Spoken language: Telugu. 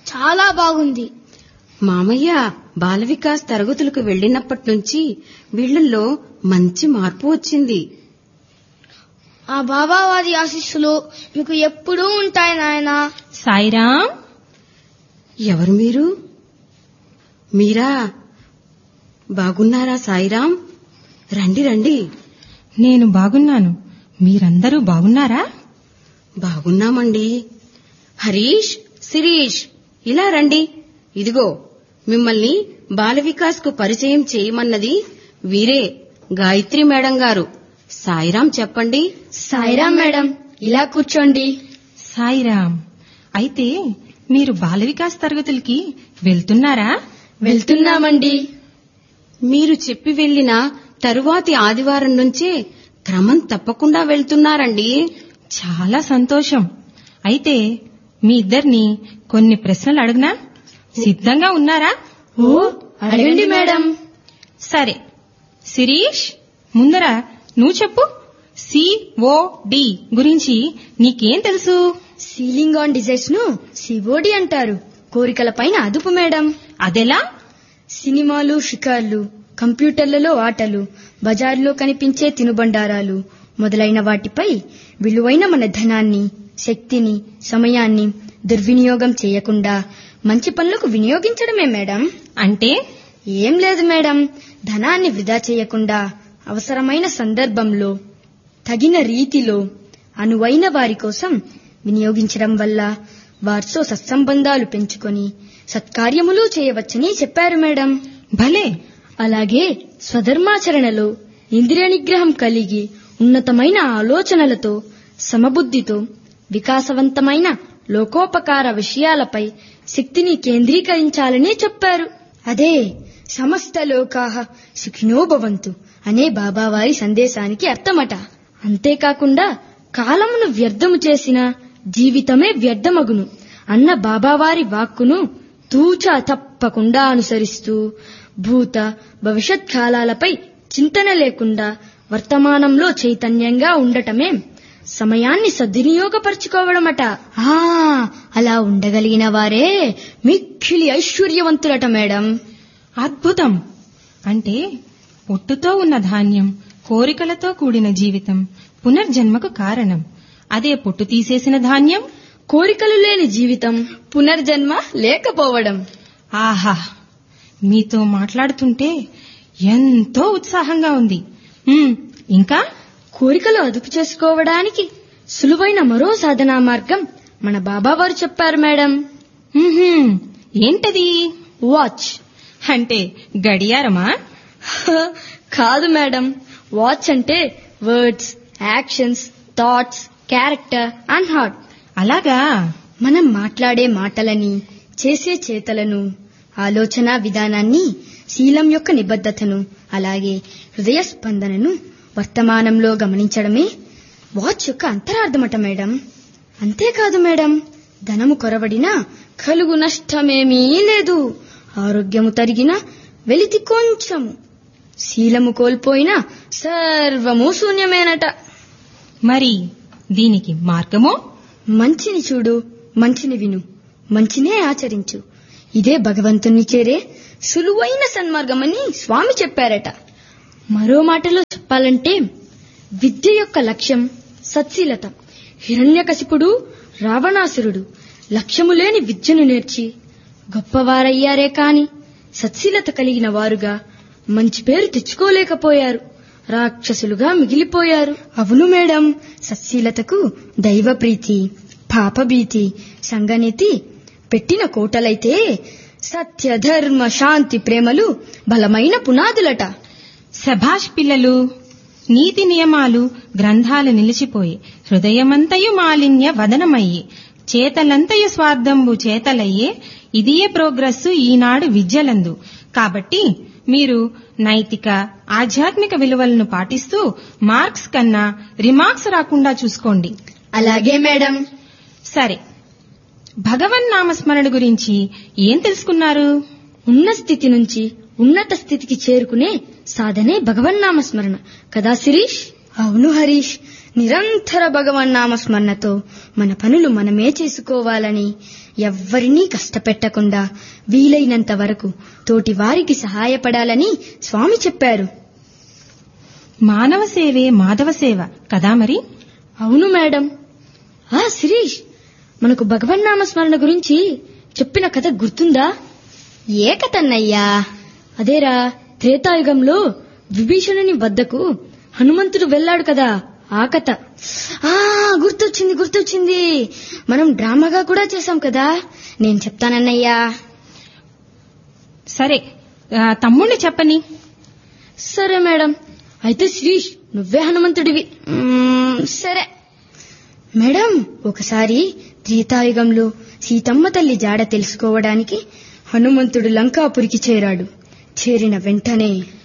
చాలా బాగుంది మామయ్య బాల వికాస్ తరగతులకు వెళ్ళినప్పటి నుంచి వీళ్ళల్లో మంచి మార్పు వచ్చింది ఆ బాబావారి ఆశీస్సులు మీకు ఎప్పుడూ ఉంటాయి నాయనా సాయిరాం ఎవరు మీరు మీరా బాగున్నారా సాయిరాం రండి రండి నేను బాగున్నాను మీరందరూ బాగున్నారా బాగున్నామండి హరీష్ శిరీష్ ఇలా రండి ఇదిగో మిమ్మల్ని బాల వికాస్ కు పరిచయం చేయమన్నది వీరే గాయత్రి మేడం గారు సాయిరాం చెప్పండి సాయిరాం మేడం ఇలా కూర్చోండి సాయిరాం అయితే మీరు బాల వికాస్ తరగతులకి వెళ్తున్నారా వెళ్తున్నామండి మీరు చెప్పి వెళ్లిన తరువాతి ఆదివారం నుంచే క్రమం తప్పకుండా వెళ్తున్నారండి చాలా సంతోషం అయితే మీ ఇద్దరిని కొన్ని ప్రశ్నలు అడగనా సిద్ధంగా ఉన్నారా ఓ అడగండి మేడం సరే శిరీష్ ముందర నువ్వు చెప్పు సిఓడి గురించి నీకేం తెలుసు సీలింగ్ ఆన్ డిజైర్స్ ను సివోడి అంటారు కోరికల పైన అదుపు మేడం అదెలా సినిమాలు షికార్లు కంప్యూటర్లలో ఆటలు బజార్లో కనిపించే తినుబండారాలు మొదలైన వాటిపై విలువైన మన ధనాన్ని శక్తిని సమయాన్ని దుర్వినియోగం చేయకుండా మంచి పనులకు వినియోగించడమే మేడం అంటే ఏం లేదు మేడం ధనాన్ని వృధా చేయకుండా అవసరమైన సందర్భంలో తగిన రీతిలో అనువైన వారి కోసం వినియోగించడం వల్ల వారితో సత్సంబంధాలు పెంచుకొని సత్కార్యములు చేయవచ్చని చెప్పారు మేడం భలే అలాగే స్వధర్మాచరణలో ఇంద్రియ నిగ్రహం కలిగి ఉన్నతమైన ఆలోచనలతో సమబుద్ధితో వికాసవంతమైన లోకోపకార విషయాలపై శక్తిని కేంద్రీకరించాలని చెప్పారు అదే సమస్త లోకాహ సుఖినో భవంతు అనే బాబావారి సందేశానికి అర్థమట అంతేకాకుండా కాలమును వ్యర్థము చేసిన జీవితమే వ్యర్థమగును అన్న బాబావారి వాక్కును తూచా తప్పకుండా అనుసరిస్తూ భూత భవిష్యత్ కాలాలపై చింతన లేకుండా వర్తమానంలో చైతన్యంగా ఉండటమే సమయాన్ని సద్వినియోగపరచుకోవడమట ఆ అలా ఉండగలిగిన వారే మిక్కిలి ఐశ్వర్యవంతులట మేడం అద్భుతం అంటే పొట్టుతో ఉన్న ధాన్యం కోరికలతో కూడిన జీవితం పునర్జన్మకు కారణం అదే పొట్టు తీసేసిన ధాన్యం కోరికలు లేని జీవితం పునర్జన్మ లేకపోవడం ఆహా మీతో మాట్లాడుతుంటే ఎంతో ఉత్సాహంగా ఉంది ఉమ్, ఇంకా కోరికలు అదుపు చేసుకోవడానికి సులువైన మరో సాధనా మార్గం మన బాబావారు చెప్పారు మేడం ఉహుం, ఏంటది వాచ్ అంటే గడియారమా కాదు మేడం వాచ్ అంటే words actions thoughts character and heart అలాగా మనం మాట్లాడే మాటలని చేసే చేతలను ఆలోచన విధానాన్ని శీలం యొక్క నిబద్ధతను అలాగే హృదయ స్పందనను వర్తమానంలో గమనించడమే వాచ్ యొక్క అంతరార్థమట మేడం అంతేకాదు మేడం ధనము కొరవడినా కలుగు నష్టమేమీ లేదు ఆరోగ్యము తరిగిన వెలితి కొంచెము శీలము కోల్పోయినా సర్వము శూన్యమేనట మరి దీనికి మార్గమో మంచిని చూడు మంచిని విను మంచినే ఆచరించు ఇదే భగవంతుని చేరే సులువైన సన్మార్గమని స్వామి చెప్పారట మరో మాటలో చెప్పాలంటే విద్య యొక్క లక్ష్యం సత్శీలత హిరణ్యకశిపుడు రావణాసురుడు లక్ష్యము లేని విద్యను నేర్చి గొప్పవారయ్యారే కాని సత్శీలత కలిగిన వారుగా మంచి పేరు తెచ్చుకోలేకపోయారు రాక్షసులుగా మిగిలిపోయారు అవును మేడం సత్శీలతకు దైవ ప్రీతి పాపభీతి సంగనీతి పెట్టిన కోటలైతే సత్య ధర్మ శాంతి ప్రేమలు బలమైన పునాదులట సభాష్ పిల్లలు నీతి నియమాలు గ్రంథాలు నిలిచిపోయి హృదయమంతయు మాలిన్య వదనమయ్యి చేతలంతయు స్వార్థంబు చేతలయ్యే ఇదియే ప్రోగ్రెస్సు ఈనాడు విద్యలందు కాబట్టి మీరు నైతిక ఆధ్యాత్మిక విలువలను పాటిస్తూ మార్క్స్ కన్నా రిమార్క్స్ రాకుండా చూసుకోండి అలాగే మేడం సరే భగవన్ నామస్మరణ గురించి ఏం తెలుసుకున్నారు ఉన్న స్థితి నుంచి ఉన్నత స్థితికి చేరుకునే సాధనే భగవన్నామస్మరణ కదా శిరీష్ అవును హరీష్ నిరంతర భగవన్నామస్మరణతో మన పనులు మనమే చేసుకోవాలని ఎవ్వరినీ కష్టపెట్టకుండా వీలైనంత వరకు తోటి వారికి సహాయపడాలని స్వామి చెప్పారు మానవ సేవే మాధవ సేవ కదా మరి అవును మేడం ఆ శిరీష్ మనకు భగవన్నామ స్మరణ గురించి చెప్పిన కథ గుర్తుందా ఏ కథన్నయ్యా అదేరా త్రేతాయుగంలో విభీషణుని వద్దకు హనుమంతుడు వెళ్ళాడు కదా ఆ కథ ఆ గుర్తొచ్చింది గుర్తొచ్చింది మనం డ్రామాగా కూడా చేశాం కదా నేను చెప్తానన్నయ్యా సరే ఆ, తమ్ముణ్ణి చెప్పని సరే మేడం అయితే శ్రీష్ నువ్వే హనుమంతుడివి మ్మ్, సరే మేడం ఒకసారి త్రేతాయుగంలో సీతమ్మ తల్లి జాడ తెలుసుకోవడానికి హనుమంతుడు లంకాపురికి చేరాడు చేరిన వెంటనే